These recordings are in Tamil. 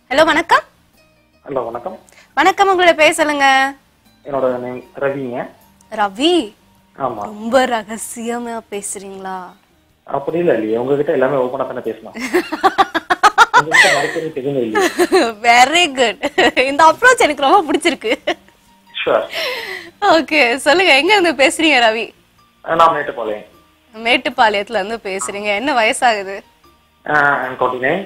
ஹலோ வணக்கம் ஹலோ வணக்கம் வணக்கம் உங்களோட பேர் சொல்லுங்க என்னோட நேம் ரவிங்க ரவி ஆமா ரொம்ப ரகசியமா பேசுறீங்களா அப்படி இல்ல இல்லையே உங்ககிட்ட எல்லாமே ஓப்பனா தானே பேசலாம் உங்ககிட்ட மறைக்கிறது எதுவுமே இல்லையே வெரி குட் இந்த அப்ரோச் எனக்கு ரொம்ப பிடிச்சிருக்கு ஷுவர் ஓகே சொல்லுங்க எங்க இருந்து பேசுறீங்க ரவி நான் மேட்டு போலேன் மேட்டுப்பாளையத்துல இருந்து பேசுறீங்க என்ன வயசாகுது டுவெண்ட்டி நைன்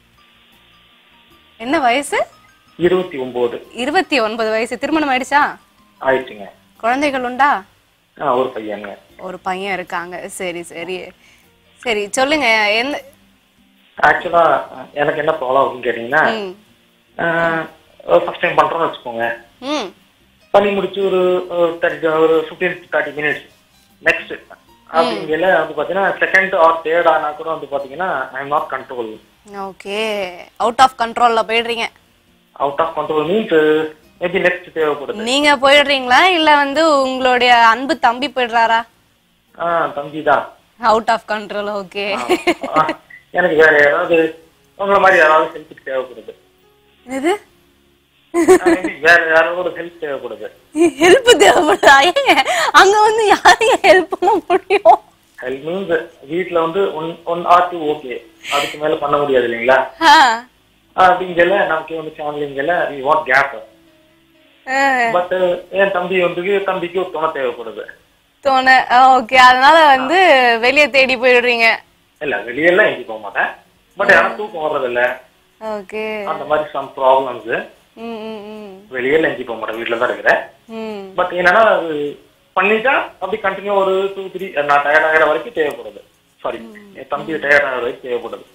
என்ன வயசு இருபத்தி ஒன்பது இருபத்தி ஒன்பது வயசு திருமணம் ஆயிடுச்சா ஆயிடுச்சுங்க குழந்தைகள் உண்டா ஆ, ஒரு பையனுங்க ஒரு பையன் இருக்காங்க சரி சரி சரி சொல்லுங்க எந்த ஆக்சுவலா எனக்கு என்ன ப்ராப்ளம் அப்படின்னு கேட்டீங்கன்னா ம் ஃபர்ஸ்ட் டைம் பண்றோம்னு வச்சுக்கோங்க ம் பண்ணி முடிச்சு ஒரு தேர்ட்டி ஒரு ஃபிஃப்டீன் தேர்ட்டி மினிட்ஸ் நெக்ஸ்ட் அப்படிங்கல வந்து பாத்தீங்கன்னா செகண்ட் ஆர் தேர்ட் ஆனா கூட வந்து பாத்தீங்கன்னா I am not control okay out of கண்ட்ரோல்ல போயிடுறீங்க out of control means maybe next தேவைப்படுது நீங்க போயிடுறீங்களா இல்ல வந்து உங்களுடைய அன்பு தம்பி போயிடுறாரா ஆ தம்பி தான் அவுட் ஆஃப் கண்ட்ரோல் ஓகே எனக்கு வேற யாராவது உங்களை மாதிரி யாராவது ஹெல்ப் தேவைப்படுது இது ஆ, maybe வேற யாராவது ஒரு ஹெல்ப் தேவைப்படுது ஹெல்ப் தேவைப்படுதா ஏங்க அங்க வந்து யாரையும் ஹெல்ப் பண்ண முடியும் ஹெல்ப் மீன்ஸ் வீட்ல வந்து one one or two okay அதுக்கு மேல பண்ண முடியாது இல்லைங்களா ஆ, அப்படிங்கல நமக்கு வந்து ஃபேமிலிங்கல வி வாட் கேப் ஆ, பட் என் தம்பி வந்து தம்பிக்கு ஒரு துணை தேவைப்படுது தோண ஓகே அதனால வந்து வெளிய தேடி போயிடுறீங்க இல்ல வெளியெல்லாம் எங்கேயும் போக மாட்டேன் பட் யாரும் தூக்கம் வர்றது இல்ல ஓகே அந்த மாதிரி சம் ப்ராப்ளம்ஸ் ம் ம் ம் வெளியெல்லாம் எங்கேயும் போக மாட்டேன் வீட்டுல தான் இருக்கிறேன் ம் பட் என்னன்னா அது பண்ணிட்டா அப்படி கண்டினியூ ஒரு டூ த்ரீ நான் டயர்ட் ஆகிற வரைக்கும் தேவைப்படுது சாரி என் தம்பி டயர்ட் ஆகிற வரைக்கும் தேவைப்படுது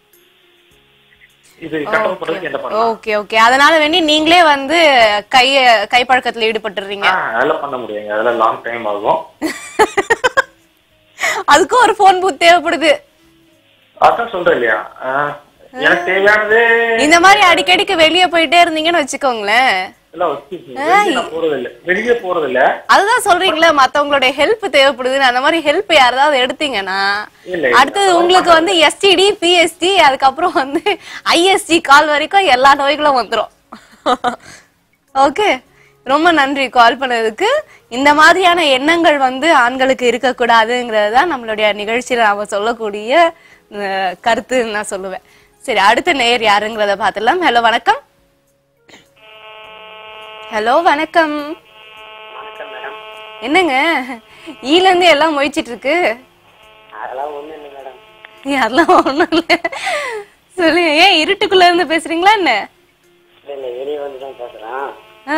இது கண்ட்ரோல் பண்றதுக்கு என்ன பண்ணலாம் ஓகே ஓகே அதனால வேண்டி நீங்களே வந்து கைய கைப்பழக்கத்துல ஈடுபட்டுறீங்க ஆ, அதெல்லாம் பண்ண முடியுங்க அதெல்லாம் லாங் டைம் ஆகும் அதுக்கும் ஒரு போன் பூத் தேவைப்படுது அதான் சொல்றேன் இல்லையா ஆ, எனக்கு தேவையானது இந்த மாதிரி அடிக்கடிக்கு வெளிய போயிட்டே இருந்தீங்கன்னு வச்சுக்கோங்களேன் எல்லாம் வச்சு வெளியே நான் போறது இல்ல வெளியே போறது இல்ல அதுதான் சொல்றீங்களே மத்தவங்களுடைய ஹெல்ப் தேவைப்படுதுன்னு அந்த மாதிரி ஹெல்ப் யாராவது எடுத்தீங்கன்னா இல்ல, அடுத்தது உங்களுக்கு வந்து எஸ்டிடி பிஎஸ்டி அதுக்கப்புறம் வந்து ஐஎஸ்டி கால் வரைக்கும் எல்லா நோய்களும் வந்துரும் ஓகே ரொம்ப நன்றி கால் பண்ணதுக்கு இந்த மாதிரியான எண்ணங்கள் வந்து ஆண்களுக்கு இருக்கக்கூடாதுங்கிறது தான் நம்மளுடைய நிகழ்ச்சியில நாம சொல்லக்கூடிய அஹ், கருத்துன்னு நான் சொல்லுவேன் சரி அடுத்த நேயர் யாருங்கிறத பார்த்துடலாம் ஹலோ வணக்கம் ஹலோ வணக்கம் வணக்கம் மேடம் என்னங்க ஈல இருந்து எல்லாம் மொய்ச்சிட்டு இருக்கு அதெல்லாம் ஒண்ணும் இல்லை மேடம் அதெல்லாம் ஒண்ணும் இல்ல சொல்லுங்க ஏன் இருட்டுக்குள்ள இருந்து பேசுறீங்களா என்ன இல்லை இல்லை வெளியே வந்து தான் பேசுகிறேன் ஆ,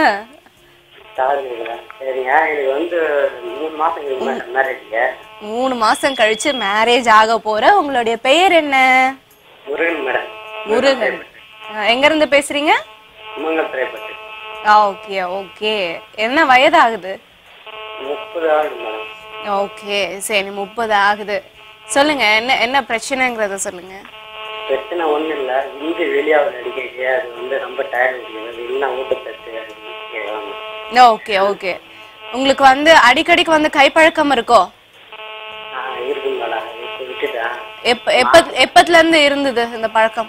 டவர் இருக்குல்ல சரிங்க எனக்கு வந்து மூணு மாதம் இருக்கு மேடம் மேரேஜுக்கு மூணு மாசம் கழிச்சு மேரேஜ் ஆக போற உங்களுடைய பெயர் என்ன முருகன் மேடம் முருகன் ஆ, எங்க இருந்து பேசுறீங்க மங்கள் திரைப்பட்டு ஓகே ஓகே என்ன வயதாகுது முப்பது ஆகுது மேடம் ஓகே சரி முப்பது ஆகுது சொல்லுங்க என்ன என்ன பிரச்சனைங்கிறத சொல்லுங்க பிரச்சனை ஒன்றும் இல்லை இங்கே வெளியாவது அடிக்க அது வந்து ரொம்ப டயர்ட் அடிக்கிறது இல்லைன்னா ஊட்டச்சத்து கேட்கலாம் ஓகே ஓகே உங்களுக்கு வந்து அடிக்கடிக்கு வந்து கைப்பழக்கம் இருக்கோ ஆ இருக்குங்க மேடம் இப்போ விட்டுட்டேன் எப்ப எப்ப எப்பத்துல இருந்து இருந்தது இந்த பழக்கம்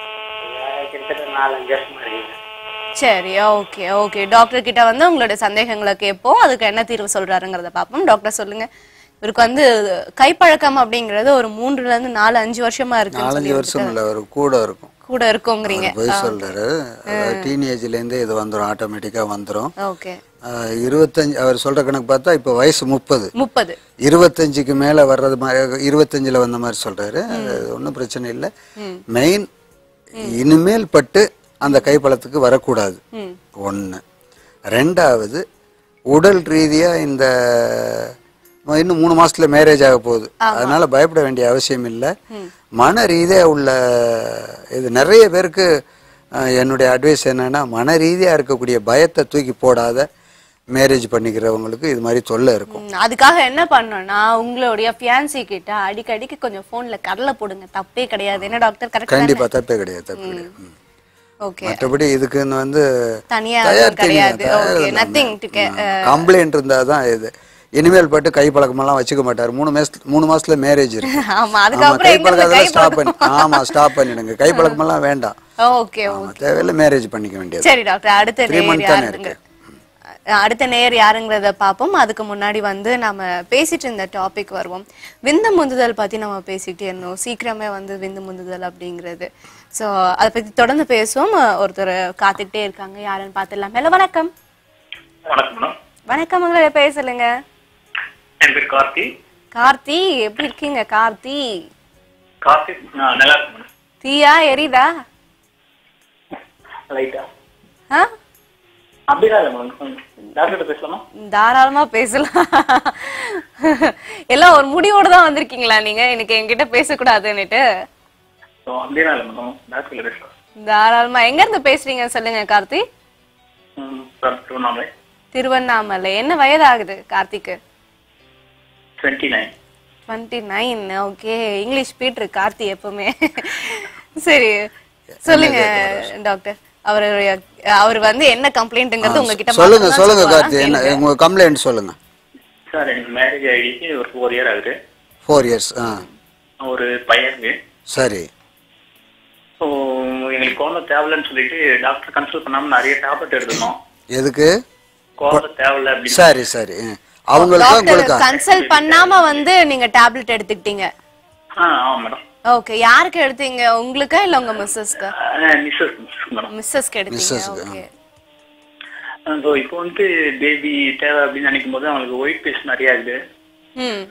வேற கிட்டத்தட்ட நாலஞ்சு வருஷமா இருக்குங்க சரி ஓகே ஓகே டாக்டர் கிட்ட வந்து உங்களுடைய சந்தேகங்களை கேட்போம் அதுக்கு என்ன தீர்வு சொல்றாருங்கிறத பார்ப்போம் டாக்டர் சொல்லுங்க இவருக்கு வந்து கைப்பழக்கம் அப்படிங்கிறது ஒரு மூன்றுல இருந்து நாலு அஞ்சு வருஷமா இருக்கு நாலஞ்சு வருஷம் இல்லை ஒரு கூட இருக்கும் கூட இருக்குங்கிறீங்க பொய் சொல்றாரு டீனேஜ்லேருந்து இது வந்துடும் ஆட்டோமேட்டிக்காக வந்துடும் ஓகே இருபத்தஞ்சு அவர் சொல்ற கணக்கு பார்த்தா இப்போ வயசு முப்பது முப்பது இருபத்தஞ்சுக்கு மேலே வர்றது மாதிரி இருபத்தஞ்சில் வந்த மாதிரி சொல்றாரு அது ஒன்றும் பிரச்சனை இல்லை மெயின் இனிமேல் பட்டு அந்த கைப்பழத்துக்கு வரக்கூடாது ம் ஒன்று ரெண்டாவது உடல் ரீதியாக இந்த இன்னும் மூணு மாசத்துல மேரேஜ் ஆக போகுது அதனால பயப்பட வேண்டிய அவசியம் இல்லை மன ரீதியா உள்ள இது நிறைய பேருக்கு அஹ், என்னுடைய அட்வைஸ் என்னன்னா மன ரீதியா இருக்கக்கூடிய பயத்தை தூக்கி போடாத மேரேஜ் பண்ணிக்கிறவங்களுக்கு இது மாதிரி தொல்லை இருக்கும் ம், அதுக்காக என்ன பண்ணணும்னா உங்களுடைய ஃபியான்சி கிட்ட அடிக்கடிக்கு கொஞ்சம் போன்ல கடலை போடுங்க தப்பே கிடையாது என்ன டாக்டர் கரெக்ட் கண்டிப்பா தப்பே கிடையாது தப்பு கிடையாது ம். ஓகே மற்றபடி இதுக்குன்னு வந்து தனியா தயார் கிடையாது ஓகே நத்திங் டு கம்ப்ளைண்ட் இருந்தால் தான் இது இனிமேல் பட்டு கை பழக்கமெல்லாம் வச்சுக்க மாட்டார் மூணு மாசத்துல மூணு மாசத்துல மேரேஜ் இருக்கு ஆமா ஆமா அதுக்கப்புறம் கை எங்க பழக்கம் இருந்து கை அதெல்லாம் ஸ்டாப் பண்ணி பழக்கம் ஆமா ஸ்டாப் பண்ணிடுங்க கை பழக்கமெல்லாம் வேண்டாம் ஓகே ஆமா தேவையில்ல மேரேஜ் பண்ணிக்க வேண்டியது சரி டாக்டர் அடுத்த Three நேயர் month தானே யாருங்க அடுத்த நேயர் யாருங்கிறத பார்ப்போம் அதுக்கு முன்னாடி வந்து நம்ம பேசிட்டு இருந்த டாபிக் வருவோம் விந்து முந்துதல் பத்தி நம்ம பேசிட்டே இருந்தோம் சீக்கிரமே வந்து விந்து முந்துதல் அப்படிங்கிறது ஸோ அதை பத்தி தொடர்ந்து பேசுவோம் ஒருத்தர் காத்துக்கிட்டே இருக்காங்க யாருன்னு பார்த்துடலாம் ஹலோ வணக்கம் வணக்கம் மேடம் வணக்கம் உங்களை பேர் சொல்லுங்க என் பேர் கார்த்தி கார்த்தி எப்படி இருக்கீங்க கார்த்தி கார்த்தி ஆ, நல்லா இருக்கு மேடம் தீயா எரியுதா லைட்டா ஆ அப்படிதான் இல்லை மேடம் டாக்டர்கிட்ட பேசலாமா தாராளமா பேசலாம் எல்லாம் ஒரு முடிவோட தான் வந்திருக்கீங்களா நீங்க இன்னைக்கு என்கிட்ட பேசக்கூடாதுன்னுட்டு ஸோ அப்படிதான் இல்லை மேடம் டாக்டர்கிட்ட பேசலாம் தாராளமா எங்க இருந்து பேசுறீங்க சொல்லுங்க கார்த்தி ம் சார் திருவண்ணாமலை திருவண்ணாமலை என்ன வயதாகுது கார்த்திக்கு twenty nine twenty nine okay English பீட்ரு கார்த்தி எப்பவுமே சரி சொல்லுங்க டாக்டர் அவர் அவர் வந்து என்ன கம்ப்ளைண்ட்ங்கிறது உங்ககிட்ட சொல்லுங்க மட்டும்தான் சொல்லுங்க சொல்லுவாரா? கார்த்தி என்ன உங்க கம்ப்ளைண்ட் சொல்லுங்க சார் எனக்கு மேரேஜ் ஆகிடுச்சு ஒரு ஃபோர் இயர் ஆகுது ஃபோர் இயர்ஸ் ஆ ஒரு பையனுக்கு சரி ஸோ எங்களுக்கு குழந்தை தேவையில்லைன்னு சொல்லிட்டு டாக்டர் கன்சல்ட் பண்ணாம நிறைய டேப்லெட் எடுத்துனோம் எதுக்கு குழந்தை தேவையில்ல அப்படின்னு சரி சரி ம். அவங்களுக்கு டாக்டர் உங்களுக்கு கன்சல்ட் பண்ணாம வந்து நீங்க டேப்லெட் எடுத்துக்கிட்டீங்க ஆ ஆமாம் மேடம் ஓகே யாருக்கு எடுத்தீங்க உங்களுக்கா இல்ல உங்க மிஸ்ஸஸ்க்கா மிஸ்ஸஸ் மேடம் மிஸ்ஸஸ்க்கு எடுத்தீங்க மிஸ்ஸஸ்க்கு, ஓகே ஸோ இப்போ வந்து பேபி தேவை அப்படின்னு நினைக்கும் போது அவங்களுக்கு ஒயிட் பேஸ் நிறைய ஆகுது ம்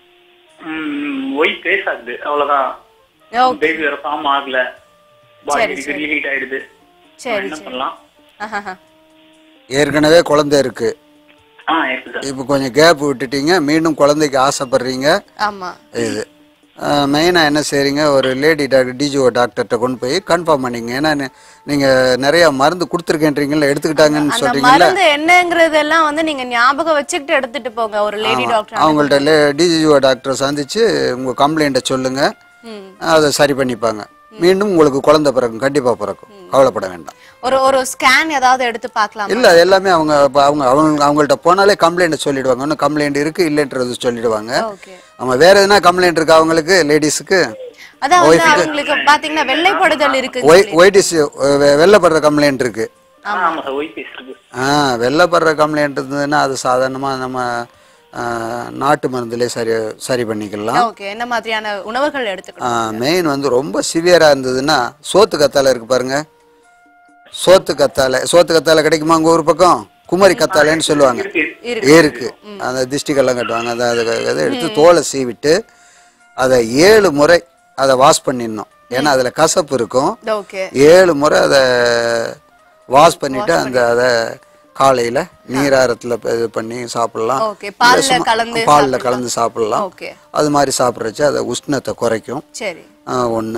ஒயிட் பேஸ் ஆகுது அவ்வளோதான் ஓகே பேபி வேற ஃபார்ம் ஆகல பாடி சரி, ஹீட் ஆயிடுது சரி என்ன சரி பண்ணலாம் ஆஹாஹா. ஏற்கனவே குழந்தை இருக்கு ஆ இருக்கு சார் இப்போ கொஞ்சம் கேப் விட்டுட்டீங்க மீண்டும் குழந்தைக்கு ஆசைப்படுறீங்க ஆமா இது மெயினாக என்ன செய்றீங்க ஒரு லேடி டாக்டர் டிஜிஓ டாக்டர்கிட்ட கொண்டு போய் கன்ஃபார்ம் பண்ணிங்க ஏன்னா நீ- நீங்க நிறைய மருந்து கொடுத்துருக்கேன்றீங்களா எடுத்துக்கிட்டாங்கன்னு அந்த சொல்றீங்கல்ல மருந்து என்னங்கறதெல்லாம் வந்து நீங்க ஞாபகம் வச்சுக்கிட்டு எடுத்துட்டு போங்க ஒரு லேடி டாக்டர் அவங்கள்ட்ட டிஜிஓ டாக்டரை சந்திச்சு உங்க கம்ப்ளைண்ட்டை சொல்லுங்க ம். அதை சரி பண்ணிப்பாங்க மீண்டும் உங்களுக்கு குழந்தை பிறக்கும் கண்டிப்பா பிறக்கும் கவலைப்பட வேண்டாம் ஒரு ஒரு ஸ்கேன் ஏதாவது எடுத்து பார்க்கலாம் இல்ல அது எல்லாமே அவங்க இப்ப அவங்க அவங்க அவங்கள்ட்ட போனாலே கம்ப்ளைண்ட் சொல்லிடுவாங்க இன்னும் கம்ப்ளைண்ட் இருக்கு இல்லைன்றது சொல்லிடுவாங்க ஓகே ஆமா வேற எதுனா கம்ப்ளைண்ட் இருக்கா அவங்களுக்கு லேடிஸுக்கு அதான் வந்து அவங்களுக்கு பாத்தீங்கன்னா வெள்ளைப்படுதல் இருக்கு ஒயிட்டிஸ் வெள்ளப்படுற கம்ப்ளைண்ட் இருக்கு ஆ ஆமா சார் ஒயிட் பேஸ் இருக்கு ஆ வெள்ளப்படுற கம்ப்ளைண்ட் இருந்ததுன்னா அது சாதாரணமா நம்ம ஆ, நாட்டு மருந்துலேயே சரி சரி பண்ணிக்கலாம் ஓகே என்ன மாதிரியான உணவுகள் எடுத்துக்கணும் மெயின் வந்து ரொம்ப சிவியரா இருந்ததுன்னா சோத்து கத்தாழை இருக்கு பாருங்க சோத்து கத்தாழை சோத்து கத்தாழை கிடைக்குமா உங்க ஊர் பக்கம் குமரி கத்தாழைன்னு சொல்லுவாங்க இருக்கு அந்த திஷ்டிக்கெல்லாம் கட்டுவாங்க அதை அதை அதை எடுத்து தோலை சீவிட்டு அதை ஏழு முறை அதை வாஷ் பண்ணிடணும் ஏன்னா அதுல கசப்பு இருக்கும் ஓகே ஏழு முறை அதை வாஷ் பண்ணிட்டு அந்த அதை காலையில நீராரத்துல ப- இது பண்ணி சாப்பிடலாம் ஓகே பால்ல இல்ல சும்மா கலந்து பால்ல கலந்து சாப்பிடலாம் ஓகே அது மாதிரி சாப்பிட்றச்சு அதை உஷ்ணத்தை குறைக்கும் சரி ஒன்று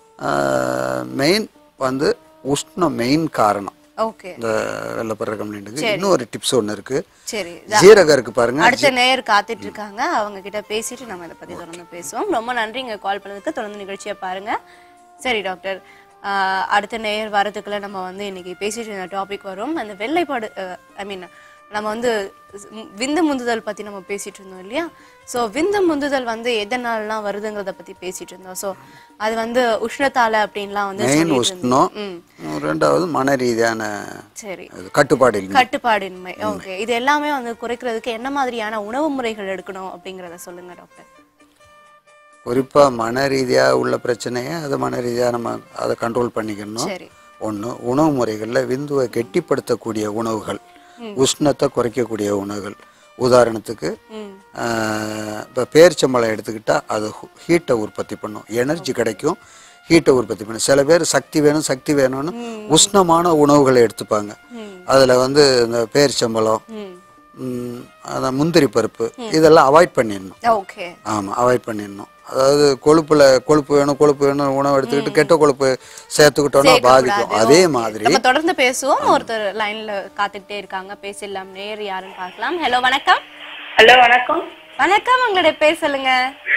மெயின் வந்து உஷ்ணம் மெயின் காரணம் ஓகே இந்த வெள்ளப்படுற கம்ப்ளைண்ட்டுக்கு இன்னும் ஒரு டிப்ஸ் ஒன்று இருக்கு சரி ஜீரகம் இருக்கு பாருங்க அடுத்த நேயர் காத்துட்டு இருக்காங்க அவங்க கிட்ட பேசிட்டு நம்ம இதை பத்தி தொடர்ந்து பேசுவோம் ரொம்ப நன்றிங்க கால் பண்ணதுக்கு தொடர்ந்து நிகழ்ச்சியை பாருங்க சரி டாக்டர் ஆஹ் அடுத்த நேயர் வரதுக்குள்ள நம்ம வந்து இன்னைக்கு பேசிட்டு இருந்த டாபிக் வரும் அந்த வெள்ளைப்பாடு ஐ மீன் நம்ம வந்து ம், விந்து முந்துதல் பத்தி நம்ம பேசிட்டு இருந்தோம் இல்லையா ஸோ விந்து முந்துதல் வந்து எதனாலலாம் வருதுங்கிறத பத்தி பேசிட்டு இருந்தோம் ஸோ அது வந்து உஷ்ணத்தால அப்படின்லாம் வந்து மெயின் சொல்லிட்டு இருந்தோம். உஷ்ணம் ம் ரெண்டாவது மன ரீதியான சரி இது, கட்டுப்பாடு இல்லை கட்டுப்பாடின்மை ஓகே இது எல்லாமே வந்து குறைக்கிறதுக்கு என்ன மாதிரியான உணவு முறைகள் எடுக்கணும் அப்படிங்கறத சொல்லுங்க டாக்டர் குறிப்பா மன ரீதியா உள்ள பிரச்சனையை அதை மன ரீதியா நம்ம அதை கண்ட்ரோல் பண்ணிக்கணும் சரி ஒன்று உணவு முறைகளில் விந்துவை கெட்டிப்படுத்தக்கூடிய உணவுகள் உஷ்ணத்தை குறைக்கக்கூடிய உணவுகள் உதாரணத்துக்கு ம் இப்போ பேரிச்சம்பழம் எடுத்துக்கிட்டா அது ஹீட்டை உற்பத்தி பண்ணும் எனர்ஜி கிடைக்கும் ஹீட்டை உற்பத்தி பண்ணும் சில பேர் சக்தி வேணும் சக்தி வேணும்னு உஷ்ணமான உணவுகளை எடுத்துப்பாங்க அதில் வந்து இந்த பேரிச்சம்பழம் ம் ம், அந்த முந்திரி பருப்பு இதெல்லாம் அவாய்ட் பண்ணிடணும் ஓகே ஆமாம் அவாய்ட் பண்ணிடணும் அதாவது கொழுப்புல கொழுப்பு வேணும் கொழுப்பு வேணும் உணவு எடுத்துக்கிட்டு கெட்ட கொழுப்பு சேர்த்துக்கிட்டோம்னா பாதிக்கும் அதே மாதிரி நம்ம தொடர்ந்து பேசுவோம் ஒருத்தர் லைன்ல காத்துக்கிட்டே இருக்காங்க பேசிடலாம் நேர் யாருன்னு பார்க்கலாம் ஹலோ வணக்கம் ஹலோ வணக்கம் வணக்கம் உங்களுடைய பேர் சொல்லுங்க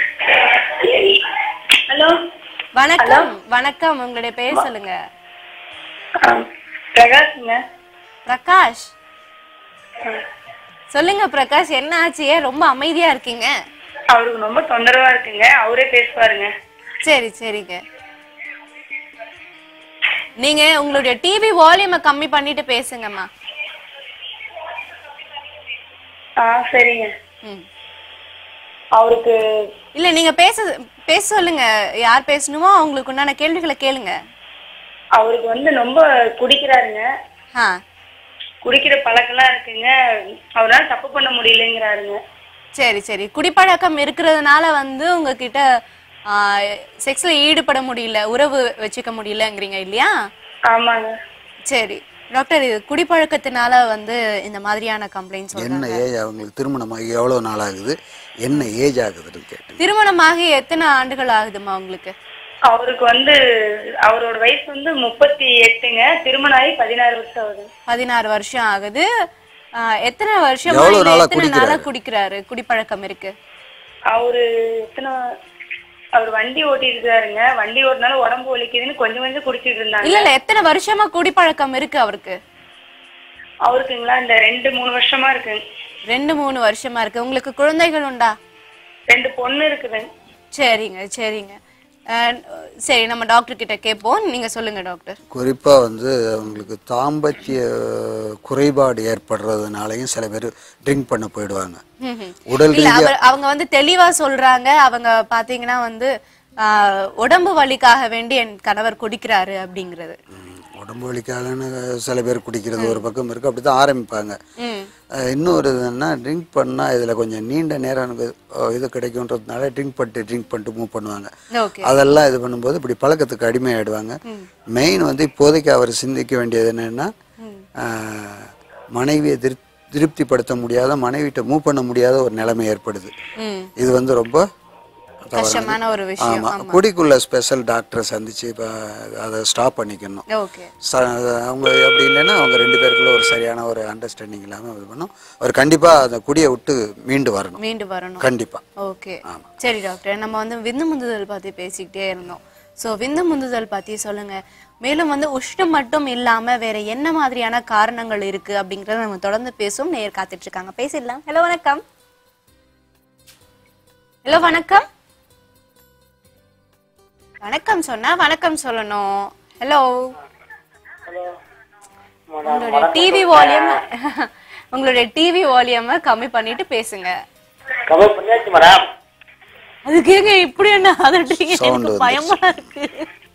ஹலோ வணக்கம் வணக்கம் உங்களுடைய பேர் சொல்லுங்க பிரகாஷ்ங்க பிரகாஷ் சொல்லுங்க பிரகாஷ் என்ன ஆச்சு ஏன் ரொம்ப அமைதியா இருக்கீங்க அவருக்கு ரொம்ப தொந்தரவா இருக்குங்க அவரே பேசுவாருங்க சரி சரிங்க நீங்க உங்களுடைய டிவி வால்யூமை கம்மி பண்ணிட்டு பேசுங்கம்மா ஆ சரிங்க ம் அவருக்கு இல்ல நீங்க பேச பேச சொல்லுங்க யார் பேசணுமோ அவங்களுக்கு உண்டான கேள்விகளை கேளுங்க அவருக்கு வந்து ரொம்ப குடிக்கிறாருங்க ஆ குடிக்கிற பழக்கம்லாம் இருக்குங்க அவரால தப்பு பண்ண முடியலங்கிறாருங்க சரி சரி குடிப்பழக்கம் இருக்கிறதுனால வந்து உங்ககிட்ட செக்ஸ்ல ஈடுபட முடியல உறவு வச்சுக்க முடியலங்கிறீங்க இல்லையா ஆமாங்க சரி டாக்டர் இது குடிப்பழக்கத்தினால வந்து இந்த மாதிரியான கம்ப்ளைண்ட்ஸ் என்ன ஏஜ் அவங்களுக்கு திருமணமாகி எவ்வளோ நாள் ஆகுது என்ன ஏஜ் ஆகுதுன்னு கேட்டேன் திருமணமாகி எத்தனை ஆண்டுகள் ஆகுதுமா உங்களுக்கு அவருக்கு வந்து அவரோட வயசு வந்து முப்பத்தி எட்டுங்க திருமணம் ஆகி பதினாறு வருஷம் ஆகுது பதினாறு வருஷம் ஆகுது ஆ, எத்தனை வருஷமா எவ்வளவு இல்ல நாளா எத்தனை நாளா குடிக்கிறாரு? குடிக்கிறாரு குடிப்பழக்கம் இருக்கு அவரு எத்தனை அவர் வண்டி ஓட்டிட்டு இருக்காருங்க வண்டி ஓட்டினாலும் உடம்பு வலிக்குதுன்னு கொஞ்சம் கொஞ்சம் குடிச்சிட்டு இருந்தாங்க இல்ல இல்ல எத்தனை வருஷமா குடிப்பழக்கம் இருக்கு அவருக்கு அவருக்குங்களா இந்த ரெண்டு மூணு வருஷமா இருக்குங்க ரெண்டு மூணு வருஷமா இருக்கு உங்களுக்கு குழந்தைகள் உண்டா ரெண்டு பொண்ணு இருக்குதுங்க சரிங்க சரிங்க அஹ், சரி நம்ம டாக்டர் கிட்ட கேட்போம் நீங்க சொல்லுங்க டாக்டர் குறிப்பாக வந்து அவங்களுக்கு தாம்பத்திய குறைபாடு ஏற்படுறதுனாலையும் சில பேர் ட்ரிங்க் பண்ண போயிடுவாங்க உடல் இல்ல ரீதியா அவர் அவங்க வந்து தெளிவா சொல்றாங்க அவங்க பாத்தீங்கன்னா வந்து ஆஹ், உடம்பு வலிக்காக வேண்டி என் கணவர் குடிக்கிறாரு அப்படிங்கிறது ம், உடம்பு வலிக்காகன்னு சில பேர் குடிக்கிறது ஒரு பக்கம் இருக்கு அப்படி தான் ஆரம்பிப்பாங்க ம் அஹ் இன்னொரு இதுன்னா ட்ரிங்க் பண்ணால் இதில் கொஞ்சம் நீண்ட நேரம் எனக்கு அஹ் இது கிடைக்குன்றதுனால ட்ரிங்க் பண்ணிட்டு ட்ரிங்க் பண்ணிட்டு மூவ் பண்ணுவாங்க ஓகே அதெல்லாம் இது பண்ணும்போது இப்படி பழக்கத்துக்கு அடிமையாயிடுவாங்க மெயின் வந்து இப்போதைக்கு அவர் சிந்திக்க வேண்டியது என்னன்னா அஹ், மனைவியை திருப் திருப்திப்படுத்த முடியாத மனைவிட்ட மூவ் பண்ண முடியாத ஒரு நிலைமை ஏற்படுது ம் இது வந்து ரொம்ப தவறானது. கஷ்டமான ஒரு விஷயம் ஆமா குடிக்குள்ள ஸ்பெஷல் டாக்டரை சந்திச்சு இப்போ அதை ஸ்டாப் பண்ணிக்கணும் ஓகே ச- அவங்க அப்படி இல்லைன்னா அவங்க ரெண்டு பேருக்குள்ள ஒரு சரியான ஒரு அண்டர்ஸ்டாண்டிங் இல்லாமல் இது பண்ணும் அவர் கண்டிப்பா அந்த குடியை விட்டு மீண்டு வரணும் மீண்டு வரணும் கண்டிப்பா ஓகே சரி டாக்டர் நம்ம வந்து விந்து முந்துதல் பத்தி பேசிக்கிட்டே இருந்தோம் ஸோ விந்து முந்துதல் பத்தி சொல்லுங்க மேலும் வந்து உஷ்ணம் மட்டும் இல்லாம வேற என்ன மாதிரியான காரணங்கள் இருக்கு அப்படிங்கறத நம்ம தொடர்ந்து பேசும் நேர் காத்துட்டு இருக்காங்க பேசிடலாம் ஹலோ வணக்கம் ஹலோ வணக்கம் வணக்கம் சொன்னா வணக்கம் சொல்லணும் ஹலோ உங்களுடைய டிவி வால்யூம் உங்களுடைய டிவி வால்யூம் கம்மி பண்ணிட்டு பேசுங்க கவர் பண்ணியாச்சு மேடம் அது கேங்க இப்படி என்ன அதட்டீங்க Sound எனக்கு வந்துருச்சு. பயமா இருக்கு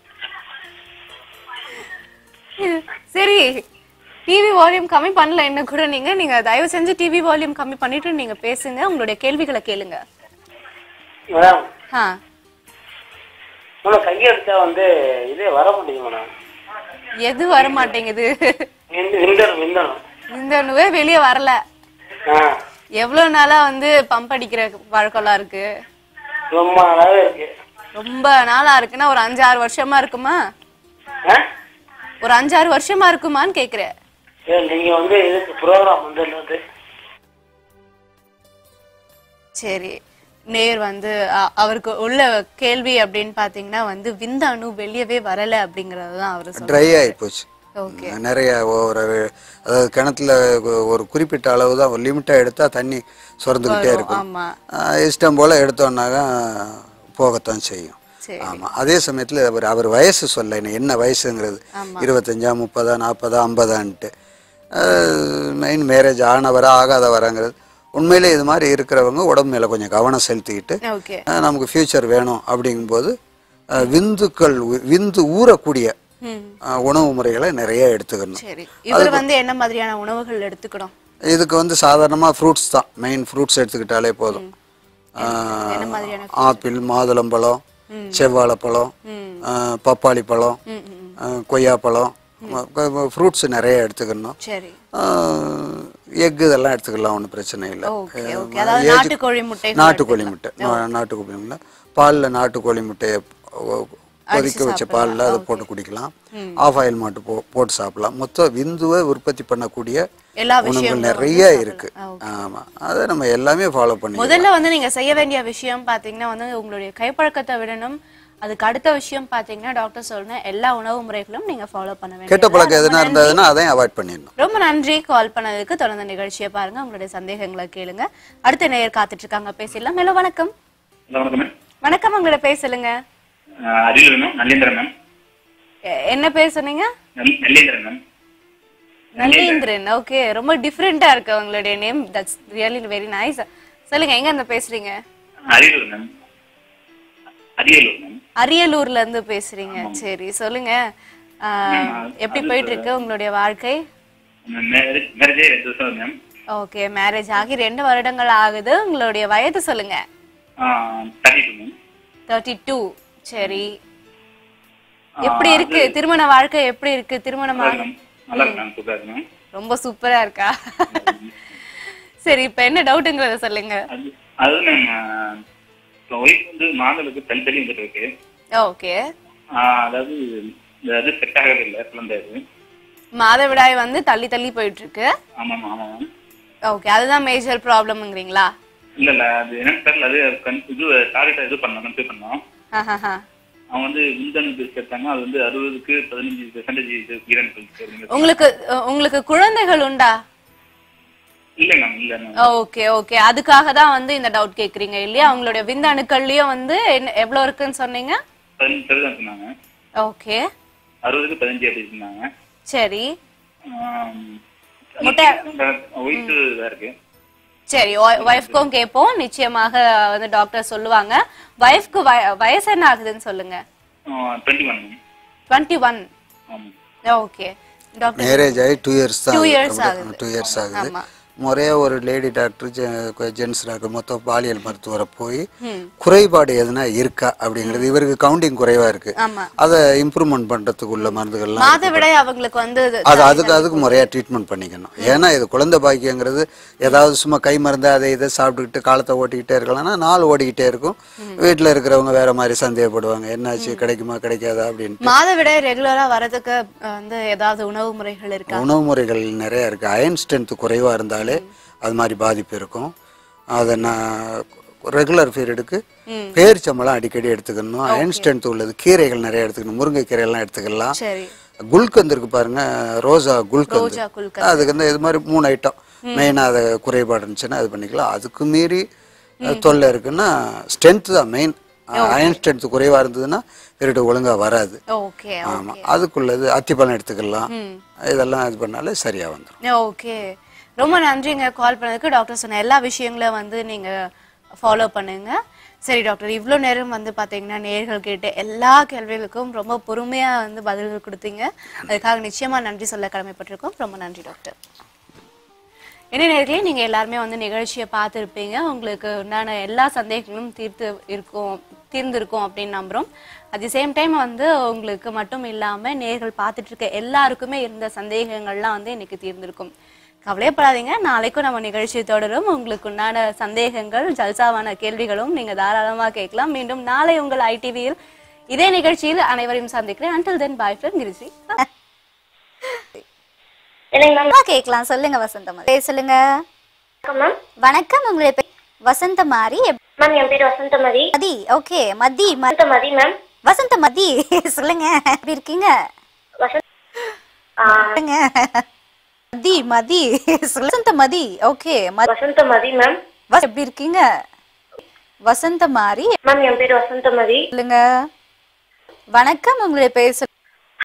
சரி டிவி வால்யூம் கம்மி பண்ணல என்ன கூட நீங்க நீங்க தயவு செஞ்சு டிவி வால்யூம் கம்மி பண்ணிட்டு நீங்க பேசுங்க உங்களுடைய கேள்விகளை கேளுங்க மேடம் ஆ மேடம் கையெடுத்தா வந்து இது வர முடியும் மேடம் எது வர மாட்டேங்குது விந்து- விந்தணும் விந்தணும் இந்த நுவே வெளியே வரல ஆ எவ்வளவு நாளா வந்து பம்ப் அடிக்கிற வழக்கம்லாம் இருக்கு ரொம்ப நல்லாவே இருக்கு ரொம்ப நாளா இருக்குன்னா ஒரு அஞ்சாறு வருஷமா இருக்குமா ஆ ஒரு அஞ்சாறு வருஷமா இருக்குமான்னு கேக்குறேன் ஏ, நீங்க வந்து இதுக்கு ப்ரோக்ராம் வந்து என்னது சரி நேர் வந்து அ- அவருக்கு உள்ள கேள்வி அப்படின்னு பாத்தீங்கன்னா வந்து விந்தாணு வெளியவே வரல அப்படிங்கறது தான் அவரு சொல்றாரு ட்ரை ஆகி போச்சு ஓகே நிறைய ஒரு அதாவது கிணத்துல ஒ- ஒரு குறிப்பிட்ட அளவு தான் ஒரு லிமிட்டாக எடுத்தா தண்ணி சுரந்துக்கிட்டே இருக்கும் ஆமா ஆஹ் இஷ்டம் போல எடுத்தோம்னாக்கா போகத்தான் செய்யும் சரி ஆமா அதே சமயத்துல அவர் அவர் வயசு சொல்ல என்ன- என்ன வயசுங்கிறது இருபத்தஞ்சா முப்பதா நாற்பதா ஐம்பதான்ட்டு மெயின் மேரேஜ் ஆனவரா ஆகாதவராங்கிறது உண்மையிலே இது மாதிரி இருக்கிறவங்க உடம்பு மேல கொஞ்சம் கவனம் செலுத்திக்கிட்டு ஓகே ஆஹ் நமக்கு ஃபியூச்சர் வேணும் அப்படிங்கும்போது ஆஹ் விந்துக்கள் உ- விந்து ஊறக்கூடிய ம் ஆஹ் உணவு முறைகளை நிறைய எடுத்துக்கணும் சரி இவர் வந்து என்ன மாதிரியான உணவுகள் எடுத்துக்கணும் இதுக்கு வந்து சாதாரணமாக ஃப்ரூட்ஸ் தான் மெயின் ஃப்ரூட்ஸ் எடுத்துக்கிட்டாலே போதும் ஆஹ் என்ன மாதிரியான ஆப்பிள் மாதுளம்பழம் செவ்வாழைப்பழம் ஆஹ் பப்பாளி பழம் ஆஹ் கொய்யாப்பழம் ஃப்ரூட்ஸ் நிறைய எடுத்துக்கணும் சரி எக் இதெல்லாம் எடுத்துக்கலாம் ஒன்றும் பிரச்சனை இல்லை ஓகே ஓகே அதாவது நாட்டுக்கோழி முட்டை நாட்டுக்கோழி முட்டை நா- நாட்டுக்கோழி முட்டை பாலில் நாட்டுக்கோழி முட்டையை ஒ- கொதிக்க வச்ச பாலில் அதை போட்டு குடிக்கலாம் ஆஃப் ஆயில் மாட்டு போ போட்டு சாப்பிடலாம் மொத்தம் விந்துவை உற்பத்தி பண்ணக்கூடிய எல்லா உணவுகள் விஷயங்களும் நிறைய இருக்கு ஆமா அதை நம்ம எல்லாமே ஃபாலோ பண்ணி முதல்ல வந்து நீங்க செய்ய வேண்டிய விஷயம் பாத்தீங்கன்னா வந்து உங்களுடைய கைப்பழக்கத்தை விடணும் அதுக்கு அடுத்த விஷயம் பாத்தீங்கன்னா டாக்டர் சொன்ன எல்லா உணவு முறைகளும் நீங்க ஃபாலோ பண்ண கெட்ட வேண்டியது பழக்கம் எதுனா இருந்ததுன்னா அதையும் அவாய்ட் பண்ணிடணும் ரொம்ப நன்றி கால் பண்ணதுக்கு தொடர்ந்து நிகழ்ச்சியை பாருங்க உங்களுடைய சந்தேகங்களை கேளுங்க அடுத்த நேயர் காத்துட்டு இருக்காங்க பேசிடலாம் ஹலோ வணக்கம் ஹலோ வணக்கம் மேம் வணக்கம் உங்களோட பேர் சொல்லுங்க அரியலூர் மேம் நல்லேந்திரன் மேம் எ- என்ன பேர் சொன்னீங்க நல்- நல்லேந்திரன் மேம் நல்லேந்திரன் ஓகே ரொம்ப டிஃப்ரெண்டா இருக்கு உங்களுடைய name that's really very nice சொல்லுங்க எங்க இருந்து பேசுறீங்க அரியலூர் மேம் அரியலூர் மேம் அரியலூர்ல இருந்து பேசுறீங்க சரி சொல்லுங்க ஆஹ், எப்படி போயிட்டு இருக்கு உங்களுடைய வாழ்க்கை மேரேஜ் மேரேஜே ரெண்டு வருஷம் மேம் ஓகே மேரேஜ் ஆகி ரெண்டு வருடங்கள் ஆகுது உங்களுடைய வயது சொல்லுங்க thirty two ma'am thirty two சரி எப்படி இருக்கு திருமண வாழ்க்கை எப்படி இருக்கு திருமணம் நல்லா இருக்கு மேம் நல்லா இருக்கு மேம் சூப்பராக இருக்கு மேம் ரொம்ப சூப்பரா இருக்கா சரி இப்ப என்ன டவுட்டுங்கிறத சொல்லுங்க அது அது மேம் ஒய்ஃப் வந்து மாதளுக்கு தள்ளி தள்ளி வந்துட்டு இருக்கு ஓகே ஆஹ் அதாவது இந்த அது செட் ஆகவே இல்லை குழந்தை அது மாதவிடாய் வந்து தள்ளி தள்ளி போயிட்டு இருக்கு ஆமாம் ஆமாம் மேம் ஓகே அதுதான் மேஜர் ப்ராப்ளம்ங்கிறீங்களா இல்ல இல்ல அது என்னன்னு தெரியல அது கன்- இது டார்கெட் இது பண்ணோம் கன்சிடர் பண்ணோம் ஆஹாஹா. அவங்க வந்து விந்தன் சேர்த்தாங்க அது வந்து அறுபதுக்கு பதினஞ்சு பெர்சன்டேஜ் இது ஈரன் சொல்லிட்டு உங்களுக்கு அஹ், உங்களுக்கு குழந்தைகள் உண்டா இல்ல மேம் இல்ல மேம் ஓகே ஓகே அதுக்காக தான் வந்து இந்த டவுட் கேக்குறீங்க இல்லையா உங்களுடைய விந்தணுக்கள்லயும் வந்து என்ன- எவ்வளவு இருக்குன்னு சொன்னீங்க பதினஞ்சு சதவீதம் சொன்னாங்க ஓகே அறுபதுக்கு பதினஞ்சு அப்படி சொன்னாங்க சரி முட்டை ஒயிட் இதா இருக்கு சரி ஒய்ஃப்க்கும் கேட்போம் நிச்சயமாக வந்து டாக்டர் சொல்லுவாங்க ஒய்ஃப்க்கு வயசு என்ன ஆகுதுன்னு சொல்லுங்க twenty one ma'am twenty one ஆமாம் ஓகே டாக்டர் மேரேஜ் ஆகி டூ இயர்ஸ் தான் Two years ஆகுது. டூ இயர்ஸ் ஆகுது ஆமா. முறையா ஒரு லேடி டாக்டர் ஜென்ஸ் டாக்டர் மொத்தம் பாலியல் மருத்துவரை போய் குறைபாடு எதுனா இருக்கா அப்படிங்கிறது இவருக்கு கவுண்டிங் குறைவா இருக்கு ஆமா அதை இம்ப்ரூவ்மெண்ட் பண்றதுக்கு உள்ள மருந்துகள்லாம் மாதவிடாய் அவங்களுக்கு வந்து இது- அது அதுக்கு அதுக்கு முறையா ட்ரீட்மெண்ட் பண்ணிக்கணும் ஏன்னா இது குழந்தை பாக்கியங்கிறது ஏதாவது சும்மா கை மருந்து அதை இதை சாப்பிட்டுக்கிட்டு காலத்தை ஓட்டிக்கிட்டே இருக்கலாம்னா நாள் ஓடிக்கிட்டே இருக்கும் வீட்டில் இருக்கிறவங்க வேற மாதிரி சந்தேகப்படுவாங்க என்னாச்சு கிடைக்குமா கிடைக்காதா அப்படின்ட்டு மாதவிடாய் ரெகுலரா வரதுக்கு அஹ், வந்து ஏதாவது உணவு முறைகள் இருக்கா உணவு முறைகள் நிறைய இருக்கு அயன் ஸ்ட்ரென்த் குறைவா இருந்தாலே அது மாதிரி பாதிப்பு இருக்கும் அதை நான் ரெகுலர் பீரியடுக்கு பேரிச்சம்பழம் அடிக்கடி எடுத்துக்கணும் அயன் ஸ்ட்ரென்த் உள்ளது கீரைகள் நிறைய எடுத்துக்கணும் முருங்கை கீரையெல்லாம் எடுத்துக்கலாம் சரி குல்கந்த் இருக்கு பாருங்க ரோஜா குல்கந்த் ரோஜா குல்கந்த். அதுக்கு வந்து இது மாதிரி மூணு ஐட்டம் மெயினாக அதை குறைபாடு இருந்துச்சுன்னா அது பண்ணிக்கலாம் அதுக்கு மீறி அஹ், தொல்லை இருக்குன்னா ஸ்ட்ரென்த் தான் மெயின் அயன் ஸ்ட்ரென்த் குறைவா இருந்ததுன்னா பீரியட் ஒழுங்கா வராது ஓகே ஆமா அதுக்குள்ளது அத்திப்பழம் எடுத்துக்கலாம் இதெல்லாம் இது பண்ணாலே சரியா வந்துடும் ஓகே ரொம்ப நன்றிங்க கால் பண்ணதுக்கு டாக்டர் சொன்ன எல்லா விஷயங்களும் வந்து நீங்க ஃபாலோ பண்ணுங்க சரி டாக்டர் இவ்வளோ நேரம் வந்து பார்த்தீங்கன்னா நேர்கள் கேட்ட எல்லா கேள்விகளுக்கும் ரொம்ப பொறுமையா வந்து பதில்கள் கொடுத்தீங்க அதுக்காக நிச்சயமா நன்றி சொல்ல கடமைப்பட்டிருக்கோம் ரொம்ப நன்றி டாக்டர் என்ன நேர்களே நீங்க எல்லாருமே வந்து நிகழ்ச்சியை பார்த்துருப்பீங்க உங்களுக்கு உண்டான எல்லா சந்தேகங்களும் தீர்த்து இருக்கும் தீர்ந்திருக்கும் அப்படின்னு நம்புறோம் அட் தி சேம் டைம் வந்து உங்களுக்கு மட்டும் இல்லாம நேர்கள் பார்த்துட்டு இருக்க எல்லாருக்குமே இருந்த சந்தேகங்கள்லாம் வந்து இன்னைக்கு தீர்ந்திருக்கும் கவலையப்படாதீங்க நாளைக்கும் நம்ம நிகழ்ச்சி தொடரும் உங்களுக்கு உண்டான சந்தேகங்கள் ஜல்சாவான கேள்விகளும் நீங்க தாராளமா கேட்கலாம் மீண்டும் நாளை உங்கள் ஐடிவியில் இதே நிகழ்ச்சியில் அனைவரையும் சந்திக்கிறேன் அன்டில் தென் பாய் ஃப்ரெண்ட் கிரிஜி என்னங்க மேம் அம்மா கேட்கலாம் சொல்லுங்க வசந்தம் பேர் சொல்லுங்க மேம் வணக்கம் உங்களுடைய பேர் வசந்த மாரி மேம் என் பேர் வசந்தமதி மதி ஓகே மதி ம- வசந்தமதி மேம் வசந்த மதி சொல்லுங்க எப்படி இருக்கீங்க வசந்த் ஆ, சொல்லுங்க மதி மதி சொல்லு. வசந்த மதி ஓகே வசந்தமதி மேம் எப்படி இருக்கீங்க வசந்த மாரி மேம் என் பேர் வசந்தமதி சொல்லுங்க வணக்கம் உங்களுடைய பேர் சொல்லுங்க